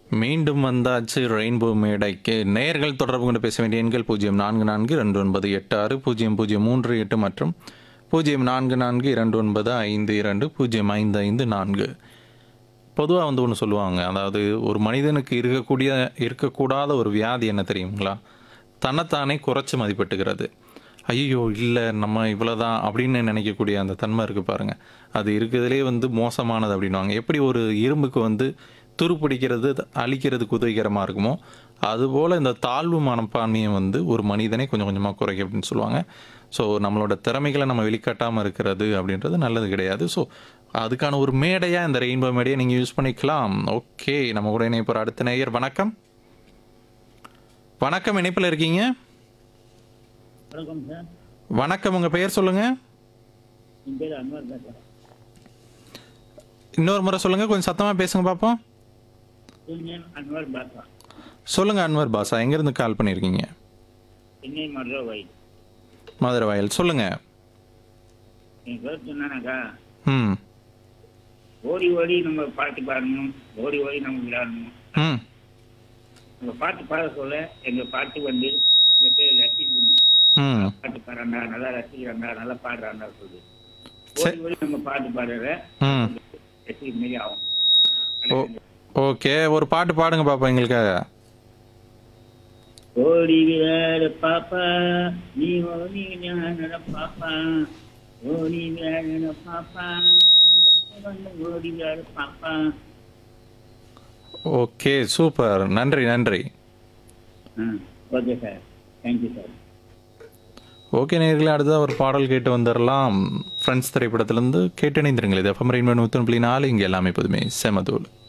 மீண்டும் வந்தாச்சு ரெயின்போ மேடைக்கு நேயர்கள் தொடர்பு கொண்டு பேச வேண்டிய எண்கள் பூஜ்ஜியம் நான்கு நான்கு ரெண்டு ஒன்பது எட்டு ஆறு பூஜ்ஜியம் பூஜ்ஜியம் மூன்று எட்டு மற்றும் பூஜ்ஜியம் நான்கு நான்கு இரண்டு ஒன்பது ஐந்து இரண்டு பூஜ்ஜியம் ஐந்து ஐந்து நான்கு பொதுவாக வந்து ஒன்று சொல்லுவாங்க அதாவது ஒரு மனிதனுக்கு இருக்கக்கூடிய இருக்கக்கூடாத ஒரு வியாதி என்ன தெரியுங்களா தன்னைத்தானே குறைச்சி மதிப்பிட்டுக்கிறது ஐயோ இல்லை நம்ம இவ்வளோதான் அப்படின்னு நினைக்கக்கூடிய அந்த தன்மை இருக்குது பாருங்கள் அது இருக்கிறதுலே வந்து மோசமானது அப்படின்வாங்க எப்படி ஒரு இரும்புக்கு வந்து துரு பிடிக்கிறது அழிக்கிறதுக்கு உதவிகரமாக இருக்குமோ அதுபோல் இந்த தாழ்வு மனப்பான்மையை வந்து ஒரு மனிதனை கொஞ்சம் கொஞ்சமாக குறைக்க அப்படின்னு சொல்லுவாங்க ஸோ நம்மளோட திறமைகளை நம்ம வெளிக்காட்டாமல் இருக்கிறது அப்படின்றது நல்லது கிடையாது ஸோ அதுக்கான ஒரு மேடையாக இந்த ரெயின்போ மேடையை நீங்கள் யூஸ் பண்ணிக்கலாம் ஓகே நம்ம கூட இணைப்போகிற அடுத்த நேயர் வணக்கம் வணக்கம் இணைப்பில் இருக்கீங்க வணக்கம் சார் வணக்கம் உங்கள் பெயர் சொல்லுங்கள் என் பேர் அன்வர் பேசுகிறேன் இன்னொரு முறை சொல்லுங்கள் கொஞ்சம் சத்தமாக பேசுங்க பார்ப்போம் யூனியன் அன்வர் பாஷா சொல்லுங்கள் அன்வர் பாஷா எங்கேருந்து கால் பண்ணியிருக்கீங்க சென்னை மதுரை வை மதுரை வயல் சொல்லுங்கள் என் கருத்து என்னன்னாக்கா ம் ஓடி ஓடி நம்ம பாட்டு பாடணும் ஓடி ஓடி நம்ம விளையாடணும் ம் நம்ம பாட்டு பாட சொல்ல எங்க பாட்டு வந்து சில பேர் ரசிக்கணும் ம் பாட்டு பாடுறாண்டா நல்லா ரசிக்கிறாண்டா நல்லா பாடுறாண்டா சொல்லி சரி. ஓடி ஓடி நம்ம பாட்டு பாடுற ம் ரசிக்க மாரி ஆகும் ஓ ஓகே ஒரு பாட்டு பாடுங்க பாப்பா எங்களுக்காக ஓடி விளையாடு பாப்பா நீ ஓடி விளையாடு பாப்பா ஓடி விளையாடு பாப்பா நீ வந்து வந்து ஓடி விளையாடு பாப்பா ஓகே சூப்பர் நன்றி நன்றி ஆ okay sir thank you sir okay நேர்களே அடுத்ததாக ஒரு பாடல் கேட்டு வந்துடலாம் ஃப்ரெண்ட்ஸ் திரைப்படத்திலேருந்து கேட்டு இணைந்திருங்கள் இது எஃப்எம் ரெயின் நூற்றி புள்ளி நாலு இங்கே எல்லாமே எப்போதுமே செமதூள்